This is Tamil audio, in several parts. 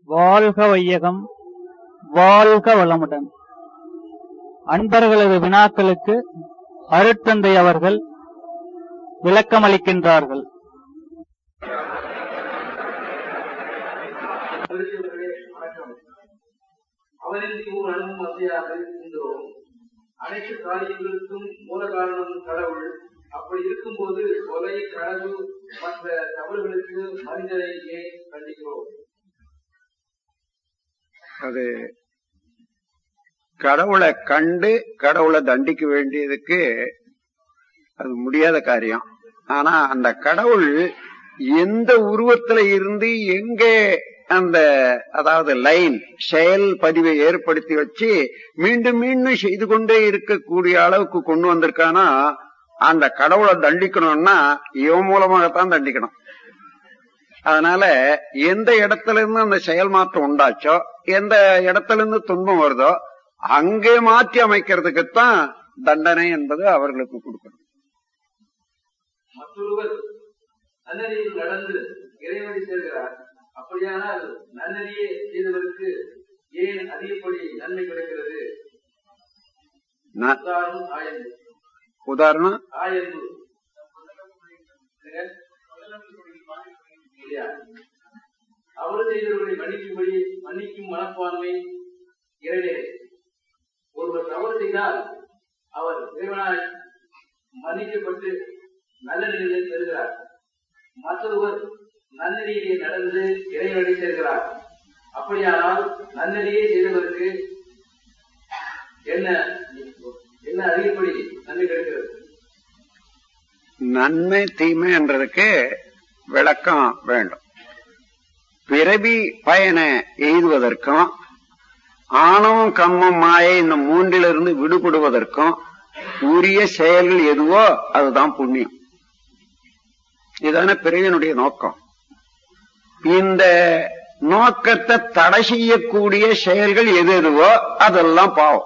வாழ்க வையகம் வாழ்க வளமுடன் அன்பர்களது வினாக்களுக்கு அருட்தந்தை அவர்கள் விளக்கமளிக்கின்றார்கள் மகிழ்ச்சியவர்களே வணக்கம் அவரின்றி ஓர் அணுவும் அசையாக இருக்கின்றோம் அனைத்து காரியங்களுக்கும் மூல காரணம் கடவுள் அப்படி இருக்கும்போது கொலை களவு மற்ற தவறுகளுக்கு மனிதரை ஏன் கண்டிக்கிறோம் அது கடவுளை கண்டு கடவுளை தண்டிக்க வேண்டியதுக்கு அது முடியாத காரியம் ஆனா அந்த கடவுள் எந்த உருவத்துல இருந்து எங்கே அந்த அதாவது லைன் செயல் பதிவை ஏற்படுத்தி வச்சு மீண்டும் மீண்டும் செய்து கொண்டே இருக்கக்கூடிய அளவுக்கு கொண்டு வந்திருக்கானா அந்த கடவுளை தண்டிக்கணும்னா இவன் மூலமாகத்தான் தண்டிக்கணும் அதனால எந்த இடத்துல இருந்து அந்த செயல் மாற்றம் உண்டாச்சோ எந்த இடத்துல இருந்து துன்பம் வருதோ அங்கே மாற்றி அமைக்கிறதுக்குத்தான் தண்டனை என்பது அவர்களுக்கு கொடுக்கணும் மற்றொருவர் நன்னறியில் நடந்து இறைவனை சேர்கிறார் அப்படியானால் நன்னறியே செய்தவருக்கு ஏன் அதிகப்படி நன்மை கிடைக்கிறது ந- உதாரணம் ஆயன்பு உதாரணம் ஆயன்பு இல்லையா அவர் செய்தவர்களை மன்னிக்கும்படி மன்னிக்கும் மனப்பான்மை இறைவே ஒருவர் தவறு செய்தால் அவர் இறைவனால் மன்னிக்கப்பட்டு நல்ல நிலையில் பெறுகிறார் மற்றொருவர் நன்னடியிலே நடந்து இறைவனை சேர்கிறார் அப்படியானால் நன்னடியே செய்தவருக்கு என்ன என்ன அதிகப்படி நன்மை கிடைக்கிறது நன்மை தீமை என்றதுக்கு விளக்கம் வேண்டும் பிறவி பயனை எய்துவதற்கும் ஆணவம் கம்மம் மாயை இந்த மூன்றிலிருந்து விடுபடுவதற்கும் உரிய செயல்கள் எதுவோ அதுதான் புண்ணியம் இதான பிறவியினுடைய நோக்கம் இந்த நோக்கத்தை தடை செய்யக்கூடிய செயல்கள் எது எதுவோ அதெல்லாம் பாவம்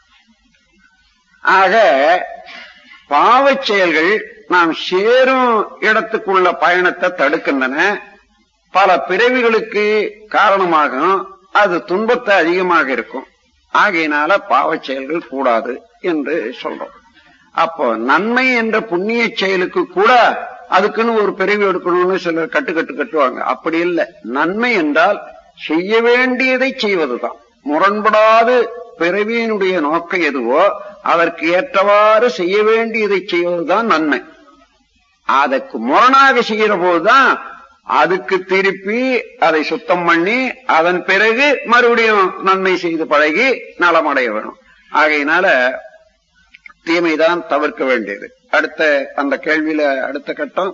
ஆக பாவச் செயல்கள் நாம் சேரும் இடத்துக்குள்ள பயணத்தை தடுக்கின்றன பல பிறவிகளுக்கு காரணமாகும் அது துன்பத்தை அதிகமாக இருக்கும் ஆகையினால பாவச் செயல்கள் கூடாது என்று சொல்றோம் அப்போ நன்மை என்ற புண்ணிய செயலுக்கு கூட அதுக்குன்னு ஒரு பிறவி எடுக்கணும்னு சிலர் கட்டு கட்டு கட்டுவாங்க அப்படி இல்லை நன்மை என்றால் செய்ய வேண்டியதை செய்வதுதான் முரண்படாது பிறவியினுடைய நோக்கம் எதுவோ அதற்கு ஏற்றவாறு செய்ய வேண்டியதை செய்வதுதான் நன்மை அதற்கு முரணாக செய்கிற போதுதான் அதுக்கு திருப்பி அதை சுத்தம் பண்ணி அதன் பிறகு மறுபடியும் நன்மை செய்து பழகி நலமடைய வேணும் ஆகையினால தீமைதான் தவிர்க்க வேண்டியது அடுத்த அந்த கேள்வியில அடுத்த கட்டம்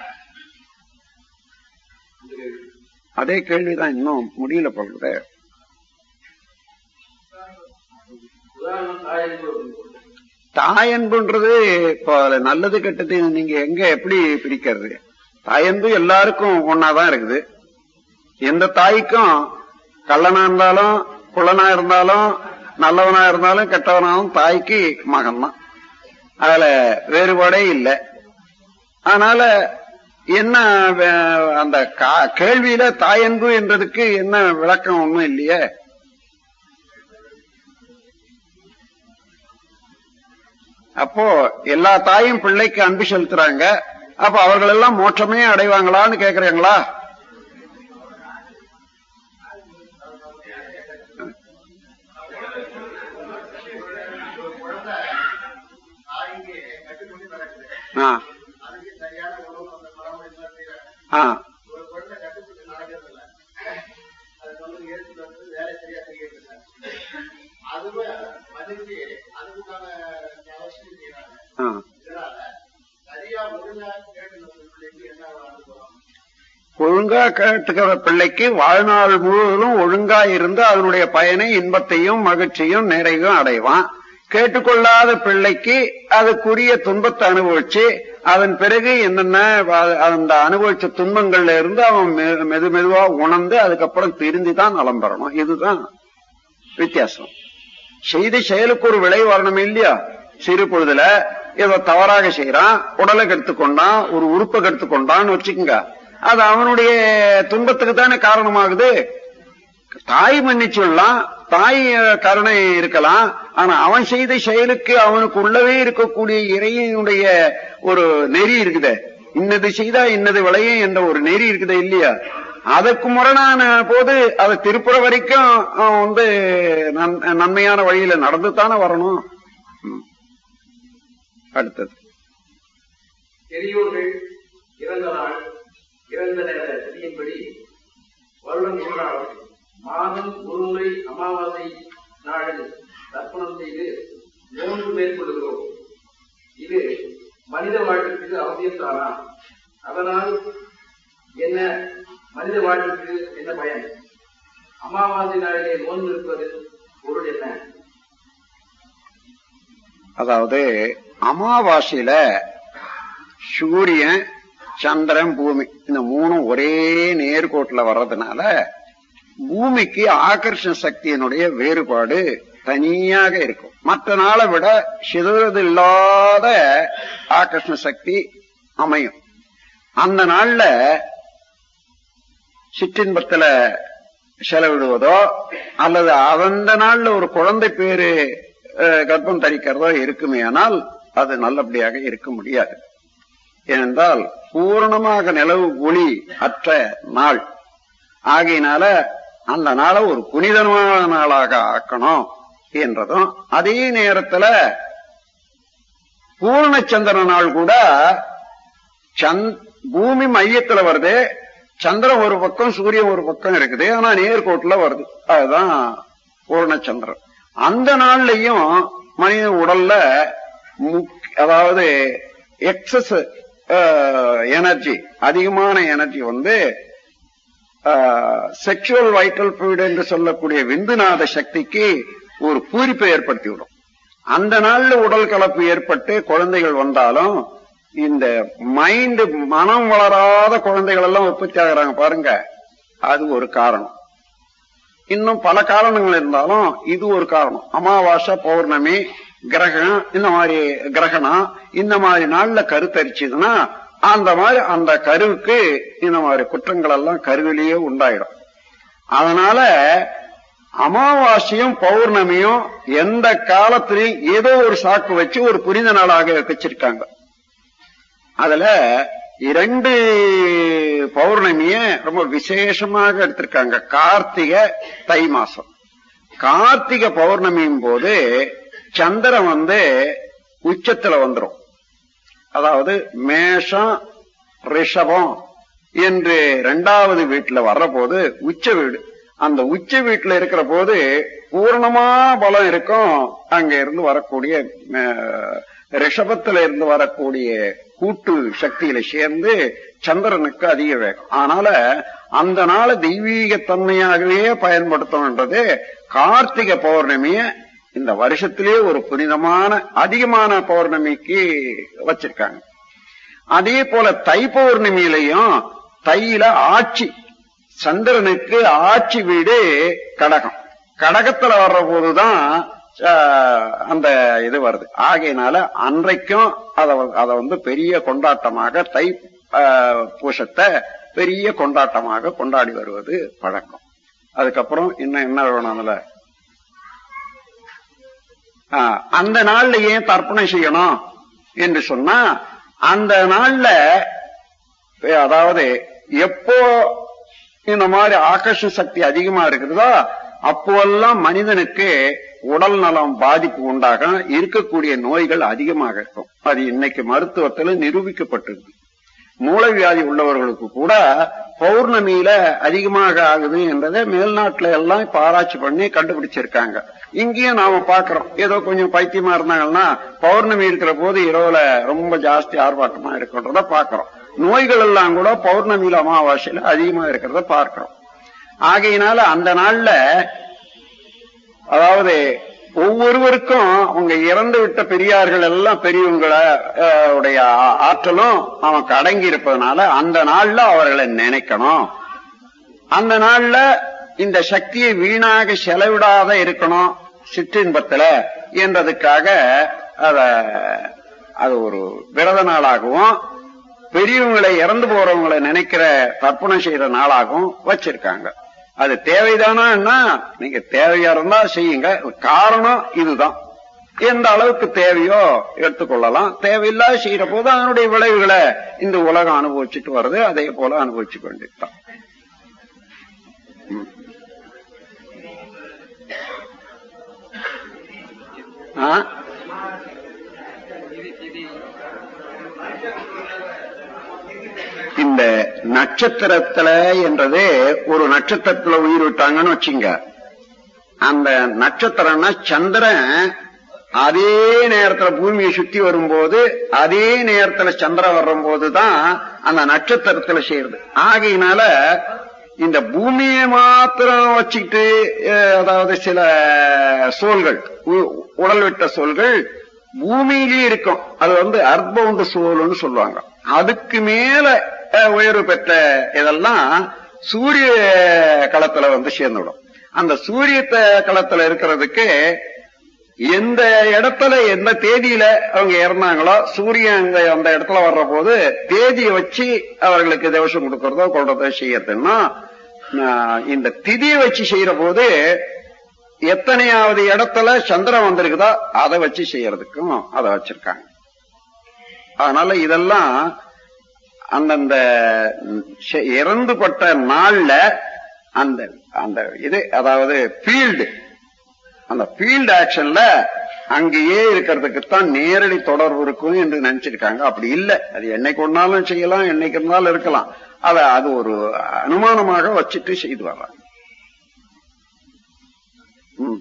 அதே கேள்விதான் இன்னும் முடியல போகுது உதாரணம் ஆயன்பு தாயன்புன்றது இப்போ அதுல நல்லது கெட்டது நீங்க எங்க எப்படி பிரிக்கிறது தாயன்பு எல்லாருக்கும் ஒன்னாதான் இருக்குது எந்த தாய்க்கும் கள்ளனா இருந்தாலும் குள்ளனா இருந்தாலும் நல்லவனா இருந்தாலும் கெட்டவனாலும் தாய்க்கு மகன் தான் அதுல வேறுபாடே இல்லை அதனால என்ன வே- அந்த கா- கேள்வியில தாயன்பு என்றதுக்கு என்ன விளக்கம் ஒண்ணும் இல்லையே அப்போ எல்லா தாயும் பிள்ளைக்கு அன்பு செலுத்துறாங்க அப்ப அவர்கள் எல்லாம் மோட்சமே அடைவாங்களான்னு கேக்குறீங்களா ஆ ஆ ஆ ஒழுங்கா கேட்டுக்கிற பிள்ளைக்கு வாழ்நாள் முழுவதும் ஒழுங்கா இருந்து அதனுடைய பயனை இன்பத்தையும் மகிழ்ச்சியும் நிறைவும் அடைவான் கேட்டுக்கொள்ளாத பிள்ளைக்கு அதுக்குரிய துன்பத்தை அனுபவிச்சு அதன் பிறகு என்னென்ன வ- அந்த அனுபவிச்ச துன்பங்கள்ல இருந்து அவன் மெ- மெது மெதுவா உணர்ந்து அதுக்கப்புறம் திருந்திதான் நலம் பெறணும் இதுதான் வித்தியாசம் செய்த செயலுக்கு ஒரு விளை வரணும் இல்லையா சிறு பொழுதுல ஏதோ தவறாக செய்யறான் உடலை கெடுத்துக்கொண்டான் ஒரு உறுப்பை கெடுத்துக்கொண்டான்னு வச்சுக்கோங்க அது அவனுடைய துன்பத்துக்கு தானே காரணமாகுது தாய் மன்னிச்சுடலாம் தாய் அஹ், கருணை இருக்கலாம் ஆனா அவன் செய்த செயலுக்கு அவனுக்கு உள்ளவே இருக்கக்கூடிய இறைவனுடைய ஒரு நெறி இருக்குதே இன்னது செய்தா இன்னது விளையும் என்ற ஒரு நெறி இருக்குதே இல்லையா அதற்கு முரணான போது அதை திருப்புற வரைக்கும் அவன் வந்து நன்- நன்மையான வழியில நடந்து தானே வரணும் ம். அடுத்தது பெரியோர்கள் இறந்த நாள் இறந்த நேர விதியின்படி வருடம் ஒரு நாள் மாதம் ஒரு முறை அமாவாசை நாளில் தர்ப்பணம் செய்து நோன்பு மேற்கொள்கிறோம் இது மனித வாழ்க்கைக்கு அவசியம்தானா அதனால் என்ன மனித வாழ்க்கைக்கு என்ன பயன் அமாவாசை நாளிலே நோன்பு இருப்பது பொருள் என்ன அதாவது அமாவாசையில சூரியன் சந்திரன் பூமி இந்த மூணும் ஒரே நேர்கோட்டுல வர்றதுனால பூமிக்கு ஆகர்ஷண சக்தியினுடைய வேறுபாடு தனியாக இருக்கும் மற்ற நாளை விட சிதறது இல்லாத ஆகர்ஷண சக்தி அமையும் அந்த நாள்ல சிற்றின்பத்துல செலவிடுவதோ அல்லது அந்த நாள்ல ஒரு குழந்தை பேரு அஹ், கர்ப்பம் தரிக்கிறதோ இருக்குமே ஆனால் அது நல்லபடியாக இருக்க முடியாது ஏனென்றால் பூரணமாக நிலவு ஒளி அற்ற நாள் ஆகையினால அந்த நாளை ஒரு புனிதமான நாளாக ஆக்கணும் என்றதும் அதே நேரத்துல பூர்ணச்சந்திர நாள் கூட சந்த் பூமி மையத்துல வருது சந்திரன் ஒரு பக்கம் சூரியன் ஒரு பக்கம் இருக்குது ஆனா நேர்கோட்டுல வருது அதுதான் பூர்ணச்சந்திரன் அந்த நாள்லயும் மனித உடல்ல முக்- அதாவது எக்ஸஸ் எனர்ஜி அதிகமான எனர்ஜி வந்து செக்ஷுவல் வைட்டல் fluid என்று சொல்லக்கூடிய விந்துநாத சக்திக்கு ஒரு பூரிப்பை ஏற்படுத்திவிடும் அந்த நாள்ல உடல் கலப்பு ஏற்பட்டு குழந்தைகள் வந்தாலும் இந்த மைண்ட் மனம் வளராத குழந்தைகள் எல்லாம் உற்பத்தி ஆகுறாங்க பாருங்க அது ஒரு காரணம் இன்னும் பல காரணங்கள் இருந்தாலும் இது ஒரு காரணம் அமாவாசை பௌர்ணமி கிரகம் இந்த மாதிரி கிரகணம் இந்த மாதிரி நாள்ல கருத்தரிச்சதுன்னா அந்த மாதிரி அந்த கருவுக்கு இந்த மாதிரி குற்றங்கள் எல்லாம் கருவிலேயே உண்டாயிடும் அதனால அமாவாசையும் பௌர்ணமியும் எந்த காலத்திலையும் ஏதோ ஒரு சாக்கு வச்சு ஒரு புனித நாளாக வச்சிருக்காங்க அதுல இரண்டு பௌர்ணமிய ரொம்ப விசேஷமாக எடுத்திருக்காங்க கார்த்திகை தை மாசம் கார்த்திகை பௌர்ணமியும் போது சந்திரன் வந்து உச்சத்துல வந்துரும் அதாவது மேஷம் ரிஷபம் என்று இரண்டாவது வீட்டுல வர்றபோது உச்ச வீடு அந்த உச்ச வீட்டுல இருக்கிற போது பூரணமா பலம் இருக்கும் அங்க இருந்து வரக்கூடிய அஹ், ரிஷபத்துல இருந்து வரக்கூடிய கூட்டு சக்தியில சேர்ந்து சந்திரனுக்கு அதிக வேகம் அதனால அந்த நாள தெய்வீக தன்மையாகவே பயன்படுத்தணுன்றது கார்த்திகை பௌர்ணமிய இந்த வருஷத்திலேயே ஒரு புனிதமான அதிகமான பௌர்ணமிக்கு வச்சிருக்காங்க அதே போல தை பௌர்ணமியிலையும் தையில ஆட்சி சந்திரனுக்கு ஆட்சி வீடு கடகம் கடகத்துல வர்ற போதுதான் ஆஹ், அந்த இது வருது ஆகையினால அன்றைக்கும் அத அத வந்து பெரிய கொண்டாட்டமாக தை ஆஹ், பூசத்தை பெரிய கொண்டாட்டமாக கொண்டாடி வருவது பழக்கம் அதுக்கப்புறம் இன்னும் என்ன வேணும் அதுல ஆஹ், அந்த நாள்ல ஏன் தர்ப்பணம் செய்யணும் என்று சொன்னா அந்த நாள்ல ஏ, அதாவது எப்போ இந்த மாதிரி ஆகர்ஷண சக்தி அதிகமா இருக்குதோ அப்போல்லாம் மனிதனுக்கு உடல் நலம் பாதிப்பு உண்டாகும் இருக்கக்கூடிய நோய்கள் அதிகமாக இருக்கும் அது இன்னைக்கு மருத்துவத்துல நிரூபிக்கப்பட்டிருக்கு மூளைவியாதி உள்ளவர்களுக்கு கூட பௌர்ணமியில அதிகமாக ஆகுது என்றதை மேல்நாட்டுல எல்லாம் இப்ப ஆராய்ச்சி பண்ணி கண்டுபிடிச்சிருக்காங்க இங்கேயும் நாம பாக்குறோம் ஏதோ கொஞ்சம் பைத்தியமா இருந்தாங்கன்னா பௌர்ணமி இருக்கிற போது இரவுல ரொம்ப ஜாஸ்தி ஆர்ப்பாட்டமா இருக்குன்றத பாக்குறோம் நோய்கள் எல்லாம் கூட பௌர்ணமியில அமாவாசையில அதிகமா இருக்கிறத பார்க்கிறோம் ஆகையினால அந்த நாள்ல அதாவது ஒவ்வொருவருக்கும் அவங்க இறந்து விட்ட பெரியார்கள் எல்லாம் பெரியவங்களை அஹ், உடைய ஆ- ஆற்றலும் நமக்கு அடங்கி இருப்பதனால அந்த நாள்ல அவர்களை நினைக்கணும் அந்த நாள்ல இந்த சக்தியை வீணாக செலவிடாத இருக்கணும் சிற்றின்பத்துல என்றதுக்காக அத அது ஒரு விரத நாளாகவும் பெரியவங்களை இறந்து போறவங்களை நினைக்கிற தர்ப்பணம் செய்யற நாளாகவும் வச்சிருக்காங்க அது தேவைதானா நீங்க தேவையா இருந்தா செய்யுங்க காரணம் இதுதான் எந்த அளவுக்கு தேவையோ எடுத்துக்கொள்ளலாம் தேவையில்லாத செய்யற போது அதனுடைய விளைவுகளை இந்த உலகம் அனுபவிச்சுட்டு வருது அதே போல அனுபவிச்சு கொண்டிருக்கான் ஆ இந்த நட்சத்திரத்துல என்றது ஒரு நட்சத்திரத்துல உயிர் விட்டாங்கன்னு வச்சுங்க அந்த நட்சத்திரம்னா சந்திரன் அதே நேரத்துல பூமியை சுத்தி வரும்போது அதே நேரத்துல சந்திரன் வரும்போது தான் அந்த நட்சத்திரத்துல செய்யறது ஆகையினால இந்த பூமியை மாத்திரம் வச்சுக்கிட்டு அஹ், அதாவது சில சோல்கள் உ- உடல் விட்ட சோல்கள் பூமியிலேயே இருக்கும் அது வந்து அர்ப்பவுண்டு சோல்னு சொல்லுவாங்க அதுக்கு மேல அஹ், உயர்வு பெற்ற இதெல்லாம் சூரிய களத்துல வந்து சேர்ந்துடும் அந்த சூரிய த- களத்துல இருக்கிறதுக்கு எந்த இடத்துல எந்த தேதியில அவங்க இறந்தாங்களோ சூரியன் அங்க அந்த இடத்துல வர்ற போது தேதியை வச்சு அவர்களுக்கு தேவசம் கொடுக்கறதோ கொள்றதோ செய்யறதுன்னா ஆஹ், இந்த திதியை வச்சு செய்யற போது எத்தனையாவது இடத்துல சந்திரன் வந்திருக்குதோ அதை வச்சு செய்யறதுக்கும் அதை வச்சிருக்காங்க அதனால இதெல்லாம் அந்தந்த செ- இறந்துபட்ட நாள்ல அந்த அந்த இது அதாவது ஃபீல்டு அந்த ஃபீல்டு ஆக்ஷன்ல அங்கேயே இருக்கிறதுக்கு தான் நேரடி தொடர்பு இருக்கும் என்று நினைச்சிருக்காங்க அப்படி இல்லை அது என்னைக்கு ஒன்னாலும் செய்யலாம் என்னைக்கு இருந்தாலும் இருக்கலாம் அத அது ஒரு அனுமானமாக வச்சுட்டு செய்து வர்றாங்க ம்.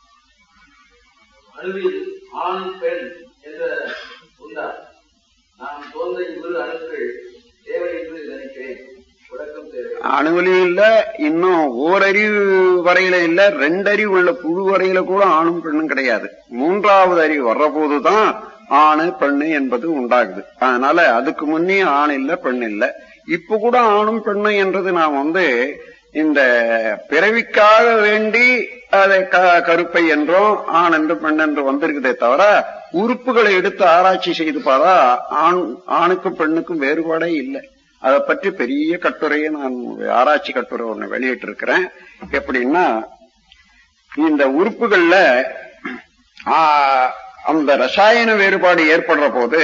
அணுவில் ஆண் பெண் என்ற உண்டா நாம் தோன்ற இவ்விரு அணுக்கள் தேவை என்று நினைக்கிறேன் விளக்கம் தேவை அணுவிலையும் இல்ல இன்னும் ஓரறிவு வரையில இல்ல ரெண்டறிவு உள்ள புழு வரையில கூட ஆணும் பெண்ணும் கிடையாது மூன்றாவது அறிவு வர்ற போதுதான் ஆணு பெண்ணு என்பது உண்டாகுது அதனால அதுக்கு முன்னே ஆண் இல்ல பெண் இல்ல இப்ப கூட ஆணும் பெண்ணும் என்றது நாம் வந்து இந்த பிறவிக்காக வேண்டி அதை க- கருப்பை என்றும் ஆண் என்று பெண் என்று வந்திருக்குதே தவிர உறுப்புகளை எடுத்து ஆராய்ச்சி செய்து பார்த்தா ஆண் ஆணுக்கும் பெண்ணுக்கும் வேறுபாடே இல்லை அதை பற்றி பெரிய கட்டுரையை நான் ஆராய்ச்சி கட்டுரை ஒண்ணு வெளியிட்டு இருக்கிறேன் எப்படின்னா இந்த உறுப்புகள்ல ஆ, அந்த ரசாயன வேறுபாடு ஏற்படுற போது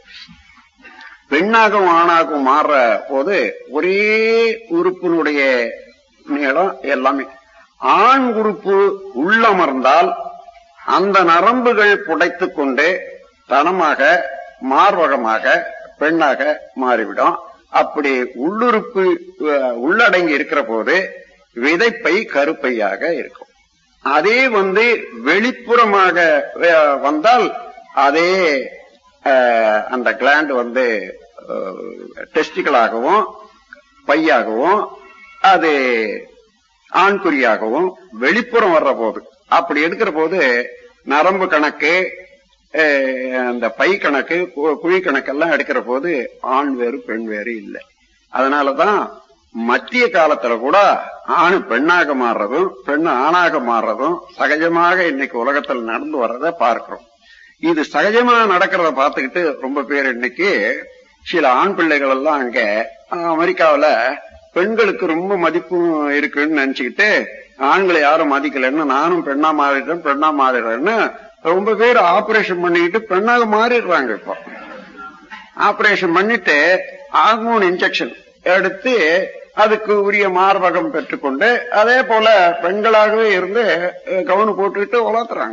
பெண்ணாகவும் ஆணாகவும் மாறுற போது ஒரே உறுப்பினுடைய நீளம் எல்லாமே ஆண் உறுப்பு உள்ளமர்ந்தால் அந்த நரம்புகள் புடைத்துக் கொண்டு தனமாக மார்பகமாக பெண்ணாக மாறிவிடும் அப்படி உள்ளுறுப்பு அஹ், உள்ளடங்கி இருக்கிற போது விதைப்பை கருப்பையாக இருக்கும் அதே வந்து வெளிப்புறமாக அஹ், வந்தால் அதே அஹ், அந்த கிளாண்ட் வந்து டெஸ்டிக்கலாகவும் பையாகவும் அது ஆண்குறியாகவும் வெளிப்புறம் வர்ற போது அப்படி எடுக்கிற போது நரம்பு கணக்கு அஹ், அந்த பை கணக்கு கு- குழி கணக்கெல்லாம் எடுக்கிற போது ஆண் வேறு பெண் வேறு இல்லை அதனாலதான் மத்திய காலத்துல கூட ஆணு பெண்ணாக மாறுறதும் பெண் ஆணாக மாறுறதும் சகஜமாக இன்னைக்கு உலகத்தில் நடந்து வர்றதை பார்க்கிறோம் இது சகஜமா நடக்கிறத பார்த்துக்கிட்டு ரொம்ப பேர் இன்னைக்கு சில ஆண் பிள்ளைகள் எல்லாம் அங்க அஹ், அமெரிக்காவுல பெண்களுக்கு ரொம்ப மதிப்பு இருக்குன்னு நினைச்சுக்கிட்டு ஆண்களை யாரும் மதிக்கலைன்னு நானும் பெண்ணா மாறிடுறேன் பெண்ணா மாறிடுறேன்னு ரொம்ப பேர் ஆபரேஷன் பண்ணிக்கிட்டு பெண்ணாக மாறிடுறாங்க இப்போ ஆபரேஷன் பண்ணிட்டு ஹார்மோன் இன்ஜெக்ஷன் எடுத்து அதுக்கு உரிய மார்பகம் பெற்றுக்கொண்டு அதே போல பெண்களாகவே இருந்து அஹ், கவுனு போட்டுக்கிட்டு வளர்த்துறாங்க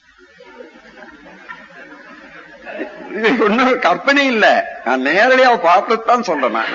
இது ஒண்ணும் கற்பனை இல்ல நான் நேரடியா பார்த்துட்டு தான் சொல்றேன் நான்.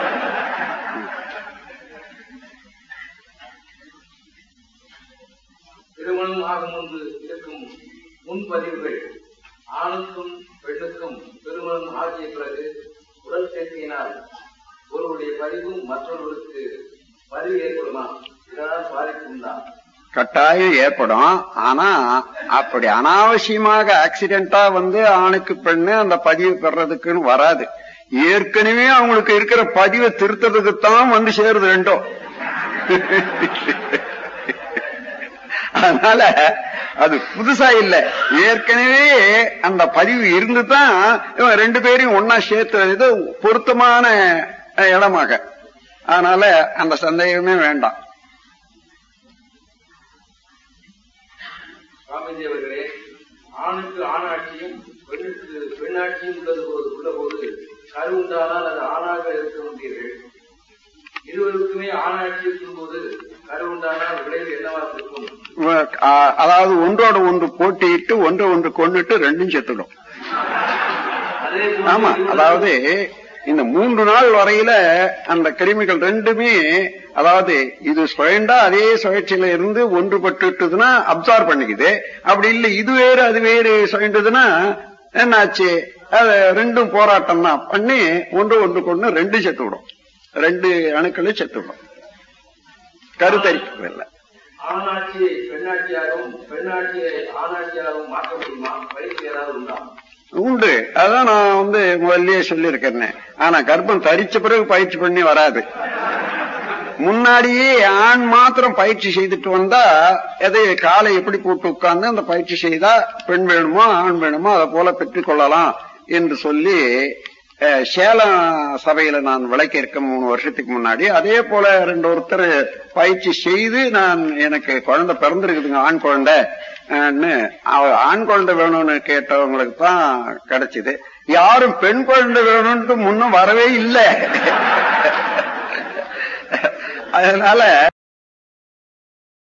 திருமணம் ஆகும் முன்பு இருக்கும் முன்பதிவுகள் ஆணுக்கும் பெண்ணுக்கும் திருமணம் ஆகிய பிறகு உடல் சேர்க்கையினால் ஒருவருடைய பதிவும் மற்றொருவருக்கு பதிவு ஏற்படுமா இதனால் பாதிப்பு உண்டா கட்டாயம் ஏற்படும் ஆனா அப்படி அனாவசியமாக ஆக்சிடென்டா வந்து ஆணுக்கு பெண்ணு அந்த பதிவு பெறதுக்குன்னு வராது ஏற்கனவே அவங்களுக்கு இருக்கிற பதிவை திருத்ததுக்கு தான் வந்து சேருது ரெண்டும் அதனால அது புதுசா இல்ல ஏற்கனவே அந்த பதிவு இருந்து தான் இவன் ரெண்டு பேரையும் ஒன்னா சேர்த்துறது பொருத்தமான அஹ், இடமாக அதனால அந்த சந்தேகமே வேண்டாம் சுவாமிஜி அவர்களே ஆணுக்கு ஆணாட்சியும் பெண்ணுக்கு பெண்ணாட்சியும் உள்ளது போது உள்ள போது கரு உண்டானால் அது ஆணாக இருக்க வேண்டியர்கள் இருவருக்குமே ஆணாட்சி இருக்கும்போது கரு உண்டானால் விளைவு என்னவாக இருக்கும் வ- ஆ- அதாவது ஒன்றோட ஒன்று போட்டியிட்டு ஒன்றை ஒன்று கொண்டுட்டு ரெண்டும் செத்துடும் அதே ஆமா போன்று அதாவது இந்த மூன்று நாள் வரையில அந்த கிருமிகள் ரெண்டுமே அதாவது இது சுயண்டா அதே சுழற்சியில இருந்து ஒன்றுபட்டுட்டுதுன்னா அப்சார்ப் பண்ணிக்குது அப்படி இல்லை இது வேறு அது வேறு சுயண்டதுன்னா என்னாச்சு அது ரெண்டும் போராட்டம் தான் பண்ணி ஒன்று ஒன்று கொண்டு ரெண்டு செத்து விடும் ரெண்டு அணுக்களும் செத்து விடும் கருத்தரிக்கவில்லை ஆணாட்சியை பெண்ணாட்சியாகவும் பெண்ணாட்சியை ஆணாட்சியாகவும் மாற்ற முடியுமா பயிற்சி ஏதாவது உண்டா உண்டு அதான் நான் வந்து முதல்லயே சொல்லியிருக்கேன் ஆனா கர்ப்பம் தரிச்ச பிறகு பயிற்சி பண்ணி வராது முன்னாடியே ஆண் மாத்திரம் பயிற்சி செய்துட்டு வந்தா எதை காலை எப்படி போட்டு உட்கார்ந்து அந்த பயிற்சி செய்தா பெண் வேணுமோ ஆண் வேணுமோ அதை போல பெற்றுக் கொள்ளலாம் என்று சொல்லி அஹ், சேலம் சபையில நான் விளக்கி இருக்கேன் மூணு வருஷத்துக்கு முன்னாடி அதே போல ரெண்டு ஒருத்தர் பயிற்சி செய்து நான் எனக்கு குழந்தை பிறந்திருக்குதுங்க ஆண் குழந்தை அஹ்ன்னு, அவ- ஆண் குழந்தை வேணும்னு கேட்டவங்களுக்கு தான் கிடைச்சது யாரும் பெண் குழந்தை வேணும்னு முன்னும் வரவே இல்லை அதனால